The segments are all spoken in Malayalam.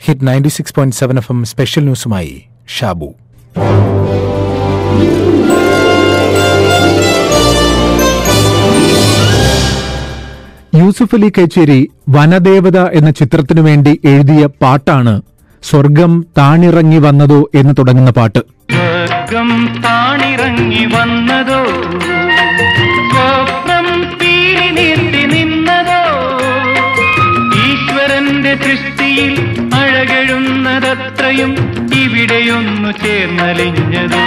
hit ninety six point seven FM എം സ്പെഷ്യൽ ന്യൂസുമായി ഷാബു യൂസുഫ് അലി കേച്ചേരി വനദേവത എന്ന ചിത്രത്തിനു വേണ്ടി എഴുതിയ പാട്ടാണ് സ്വർഗം താണിറങ്ങി വന്നതോ എന്ന് തുടങ്ങുന്ന പാട്ട് സ്വർഗം താണിറങ്ങി വന്നതോ സ്വപ്നം തീരി നീട്ടി നിന്നതോ ഈശ്വരന്റെ സൃഷ്ടിയിൽ അഴകഴുന്നതത്രയും ഇവിടെയൊന്നു ചേർന്നലിഞ്ഞതോ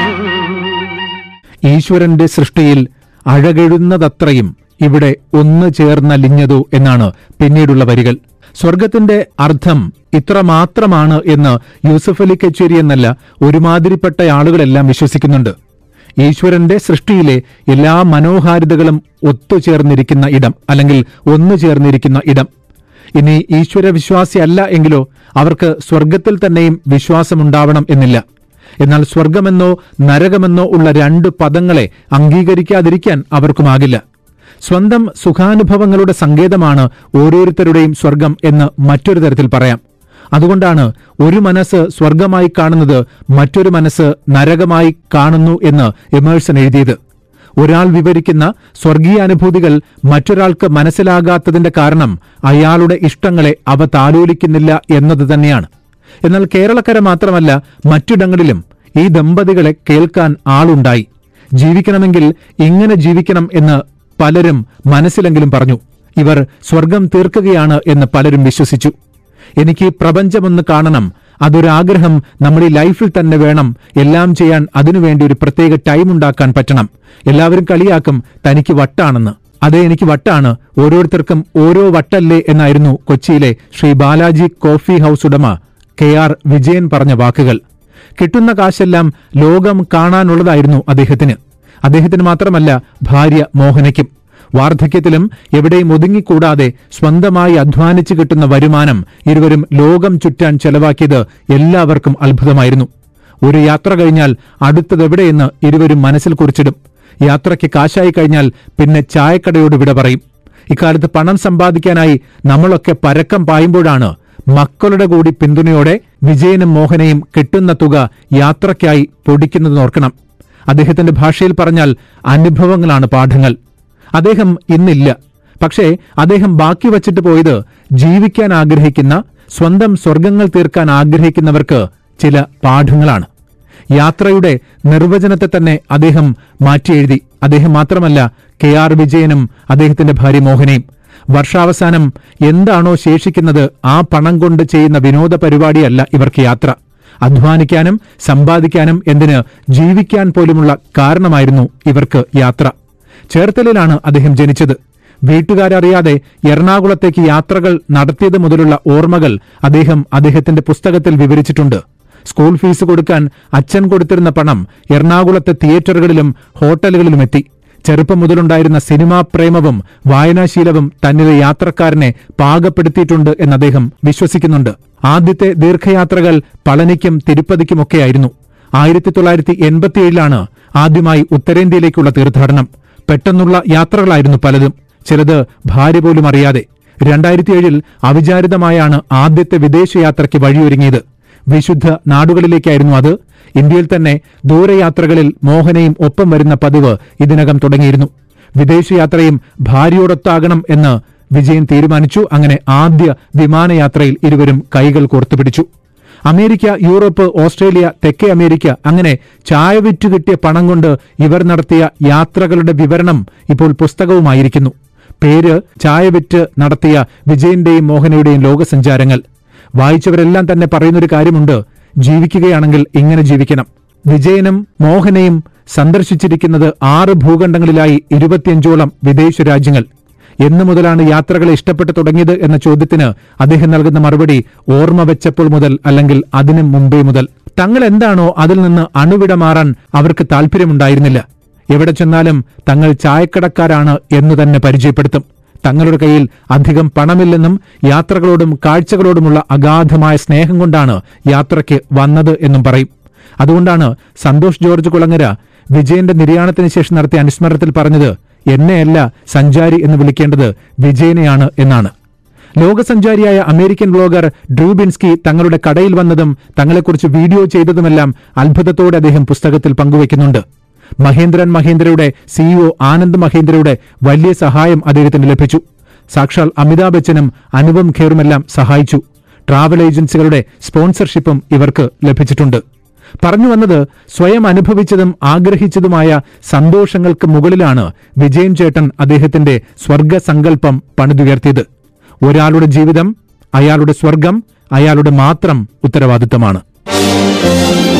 ഈശ്വരന്റെ സൃഷ്ടിയിൽ അഴകെഴുന്നതത്രയും ഇവിടെ ഒന്ന് ചേർന്നലിഞ്ഞതോ എന്നാണ് പിന്നീടുള്ള വരികൾ സ്വർഗത്തിന്റെ അർത്ഥം ഇത്രമാത്രമാണ് എന്ന് യൂസഫ് അലി കച്ചേരി എന്നല്ല ഒരുമാതിരിപ്പെട്ട ആളുകളെല്ലാം വിശ്വസിക്കുന്നുണ്ട് ഈശ്വരന്റെ സൃഷ്ടിയിലെ എല്ലാ മനോഹാരിതകളും ഒത്തുചേർന്നിരിക്കുന്ന ഇടം അല്ലെങ്കിൽ ഒന്നു ചേർന്നിരിക്കുന്ന ഇടം ഇനി ഈശ്വര വിശ്വാസിയല്ല എങ്കിലോ അവർക്ക് സ്വർഗത്തിൽ തന്നെയും വിശ്വാസമുണ്ടാവണം എന്നില്ല എന്നാൽ സ്വർഗമെന്നോ നരകമെന്നോ ഉള്ള രണ്ട് പദങ്ങളെ അംഗീകരിക്കാതിരിക്കാൻ അവർക്കുമാകില്ല സ്വന്തം സുഖാനുഭവങ്ങളുടെ സങ്കേതമാണ് ഓരോരുത്തരുടെയും സ്വർഗം എന്ന് മറ്റൊരു തരത്തിൽ പറയാം അതുകൊണ്ടാണ് ഒരു മനസ്സ് സ്വർഗമായി കാണുന്നത് മറ്റൊരു മനസ്സ് നരകമായി കാണുന്നു എന്ന് എമേഴ്സൺ എഴുതിയത് ഒരാൾ വിവരിക്കുന്ന സ്വർഗീയ അനുഭൂതികൾ മറ്റൊരാൾക്ക് മനസ്സിലാകാത്തതിന്റെ കാരണം അയാളുടെ ഇഷ്ടങ്ങളെ അവ താലോലിക്കുന്നില്ല എന്നത് തന്നെയാണ് എന്നാൽ കേരളക്കര മാത്രമല്ല മറ്റിടങ്ങളിലും ഈ ദമ്പതികളെ കേൾക്കാൻ ആളുണ്ടായി ജീവിക്കണമെങ്കിൽ ഇങ്ങനെ ജീവിക്കണം എന്ന് പലരും മനസ്സിലെങ്കിലും പറഞ്ഞു ഇവർ സ്വർഗം തീർക്കുകയാണ് എന്ന് പലരും വിശ്വസിച്ചു എനിക്ക് പ്രപഞ്ചമൊന്ന് കാണണം അതൊരാഗ്രഹം നമ്മുടെ ഈ ലൈഫിൽ തന്നെ വേണം എല്ലാം ചെയ്യാൻ അതിനുവേണ്ടി ഒരു പ്രത്യേക ടൈം ഉണ്ടാക്കാൻ പറ്റണം എല്ലാവരും കളിയാക്കും തനിക്ക് വട്ടാണെന്ന് അതെ എനിക്ക് വട്ടാണ് ഓരോരുത്തർക്കും ഓരോ വട്ടല്ലേ എന്നായിരുന്നു കൊച്ചിയിലെ ശ്രീ ബാലാജി കോഫി ഹൌസ് ഉടമ കെ ആർ വിജയൻ പറഞ്ഞ വാക്കുകൾ കിട്ടുന്ന കാശെല്ലാം ലോകം കാണാനുള്ളതായിരുന്നു അദ്ദേഹത്തിന് അദ്ദേഹത്തിന് മാത്രമല്ല ഭാര്യ മോഹനയ്ക്കും വാർദ്ധക്യത്തിലും എവിടെയും ഒതുങ്ങിക്കൂടാതെ സ്വന്തമായി അധ്വാനിച്ചു കിട്ടുന്ന വരുമാനം ഇരുവരും ലോകം ചുറ്റാൻ ചെലവാക്കിയത് എല്ലാവർക്കും അത്ഭുതമായിരുന്നു ഒരു യാത്ര കഴിഞ്ഞാൽ അടുത്തതെവിടെയെന്ന് ഇരുവരും മനസ്സിൽ കുറിച്ചിടും യാത്രയ്ക്ക് കാശായി കഴിഞ്ഞാൽ പിന്നെ ചായക്കടയോട് വിട പറയും ഇക്കാലത്ത് പണം സമ്പാദിക്കാനായി നമ്മളൊക്കെ പരക്കം പായുമ്പോഴാണ് മക്കളുടെ കൂടി പിന്തുണയോടെ വിജയനും മോഹനയും കിട്ടുന്ന തുക യാത്രയ്ക്കായി പൊടിക്കുന്നത് ഓർക്കണം അദ്ദേഹത്തിന്റെ ഭാഷയിൽ പറഞ്ഞാൽ അനുഭവങ്ങളാണ് പാഠങ്ങൾ അദ്ദേഹം ഇന്നില്ല പക്ഷേ അദ്ദേഹം ബാക്കി വച്ചിട്ട് പോയത് ജീവിക്കാൻ ആഗ്രഹിക്കുന്ന സ്വന്തം സ്വർഗങ്ങൾ തീർക്കാൻ ആഗ്രഹിക്കുന്നവർക്ക് ചില പാഠങ്ങളാണ് യാത്രയുടെ നിർവചനത്തെ തന്നെ അദ്ദേഹം മാറ്റിയെഴുതി അദ്ദേഹം മാത്രമല്ല കെ ആർ വിജയനും അദ്ദേഹത്തിന്റെ ഭാര്യ മോഹനയും വർഷാവസാനം എന്താണോ ശേഷിക്കുന്നത് ആ പണം കൊണ്ട് ചെയ്യുന്ന വിനോദ പരിപാടിയല്ല ഇവർക്ക് യാത്ര അധ്വാനിക്കാനും സമ്പാദിക്കാനും എന്തിന് ജീവിക്കാൻ പോലുമുള്ള കാരണമായിരുന്നു ഇവർക്ക് യാത്ര ചേർത്തലയിലാണ് അദ്ദേഹം ജനിച്ചത് വീട്ടുകാരറിയാതെ എറണാകുളത്തേക്ക് യാത്രകൾ നടത്തിയത് മുതലുള്ള ഓർമ്മകൾ അദ്ദേഹം അദ്ദേഹത്തിന്റെ പുസ്തകത്തിൽ വിവരിച്ചിട്ടുണ്ട് സ്കൂൾ ഫീസ് കൊടുക്കാൻ അച്ഛൻ കൊടുത്തിരുന്ന പണം എറണാകുളത്തെ തിയേറ്ററുകളിലും ഹോട്ടലുകളിലും എത്തി ചെറുപ്പം മുതലുണ്ടായിരുന്ന സിനിമാ പ്രേമവും വായനാശീലവും തന്നിലെ യാത്രക്കാരനെ പാകപ്പെടുത്തിയിട്ടുണ്ട് എന്ന് അദ്ദേഹം വിശ്വസിക്കുന്നുണ്ട് ആദ്യത്തെ ദീർഘയാത്രകൾ പളനിക്കും തിരുപ്പതിക്കുമൊക്കെയായിരുന്നു ആയിരത്തി തൊള്ളായിരത്തി എൺപത്തിയേഴിലാണ് ആദ്യമായി ഉത്തരേന്ത്യയിലേക്കുള്ള തീർത്ഥാടനം പെട്ടെന്നുള്ള യാത്രകളായിരുന്നു പലതും ചിലത് ഭാര്യ പോലും അറിയാതെ രണ്ടായിരത്തി ഏഴിൽ അവിചാരിതമായാണ് ആദ്യത്തെ വിദേശയാത്രയ്ക്ക് വഴിയൊരുങ്ങിയത് വിശുദ്ധ നാടുകളിലേക്കായിരുന്നു അത് ഇന്ത്യയിൽ തന്നെ ദൂരയാത്രകളിൽ മോഹനയും ഒപ്പം വരുന്ന പതിവ് ഇതിനകം തുടങ്ങിയിരുന്നു വിദേശയാത്രയും ഭാര്യയോടൊത്താകണം എന്ന് വിജയൻ തീരുമാനിച്ചു അങ്ങനെ ആദ്യ വിമാനയാത്രയിൽ ഇരുവരും കൈകൾ കോർത്തുപിടിച്ചു അമേരിക്ക യൂറോപ്പ് ഓസ്ട്രേലിയ തെക്കേ അമേരിക്ക അങ്ങനെ ചായ വിറ്റു കിട്ടിയ പണം കൊണ്ട് ഇവർ നടത്തിയ യാത്രകളുടെ വിവരണം ഇപ്പോൾ പുസ്തകവുമായിരിക്കുന്നു പേര് ചായ വിറ്റ് നടത്തിയ വിജയന്റെയും മോഹനയുടെയും ലോകസഞ്ചാരങ്ങൾ വായിച്ചവരെല്ലാം തന്നെ പറയുന്നൊരു കാര്യമുണ്ട് ജീവിക്കുകയാണെങ്കിൽ ഇങ്ങനെ ജീവിക്കണം വിജയനും മോഹനയും സന്ദർശിച്ചിരിക്കുന്നത് ആറ് ഭൂഖണ്ഡങ്ങളിലായി ഇരുപത്തിയഞ്ചോളം വിദേശ രാജ്യങ്ങൾ എന്നു മുതലാണ് യാത്രകളെ ഇഷ്ടപ്പെട്ടു തുടങ്ങിയത് എന്ന ചോദ്യത്തിന് അദ്ദേഹം നൽകുന്ന മറുപടി ഓർമ്മ വെച്ചപ്പോൾ മുതൽ അല്ലെങ്കിൽ അതിനു മുമ്പേ മുതൽ തങ്ങൾ എന്താണോ അതിൽ നിന്ന് അണുവിട മാറാൻ അവർക്ക് താല്പര്യമുണ്ടായിരുന്നില്ല എവിടെ ചെന്നാലും തങ്ങൾ ചായക്കടക്കാരാണ് എന്ന് തന്നെ പരിചയപ്പെടുത്തും തങ്ങളുടെ കയ്യിൽ അധികം പണമില്ലെന്നും യാത്രകളോടും കാഴ്ചകളോടുമുള്ള അഗാധമായ സ്നേഹം കൊണ്ടാണ് യാത്രയ്ക്ക് വന്നത് എന്നും പറയും അതുകൊണ്ടാണ് സന്തോഷ് ജോർജ് കുളങ്ങര വിജയന്റെ നിര്യാണത്തിന് ശേഷം നടത്തിയ അനുസ്മരണത്തിൽ പറഞ്ഞത് എന്നെയല്ല സഞ്ചാരി എന്ന് വിളിക്കേണ്ടത് വിജയനെയാണ് എന്നാണ് ലോകസഞ്ചാരിയായ അമേരിക്കൻ ബ്ലോഗർ ഡ്രൂബിൻസ്കി തങ്ങളുടെ കടയിൽ വന്നതും തങ്ങളെക്കുറിച്ച് വീഡിയോ ചെയ്തതുമെല്ലാം അത്ഭുതത്തോടെ അദ്ദേഹം പുസ്തകത്തിൽ പങ്കുവയ്ക്കുന്നുണ്ട് മഹേന്ദ്രൻ മഹേന്ദ്രയുടെ സിഇഒ ആനന്ദ് മഹേന്ദ്രയുടെ വലിയ സഹായം അദ്ദേഹത്തിന് ലഭിച്ചു സാക്ഷാൽ അമിതാഭ് ബച്ചനും അനുപം ഖേറുമെല്ലാം സഹായിച്ചു ട്രാവൽ ഏജൻസികളുടെ സ്പോൺസർഷിപ്പും ഇവർക്ക് ലഭിച്ചിട്ടുണ്ട് പറഞ്ഞു വന്നത് സ്വയം അനുഭവിച്ചതും ആഗ്രഹിച്ചതുമായ സന്തോഷങ്ങൾക്ക് മുകളിലാണ് വിജയൻ ചേട്ടൻ അദ്ദേഹത്തിന്റെ സ്വർഗസങ്കല്പം പണിതുയർത്തിയത് ഒരാളുടെ ജീവിതം അയാളുടെ സ്വർഗം അയാളുടെ മാത്രം ഉത്തരവാദിത്തമാണ്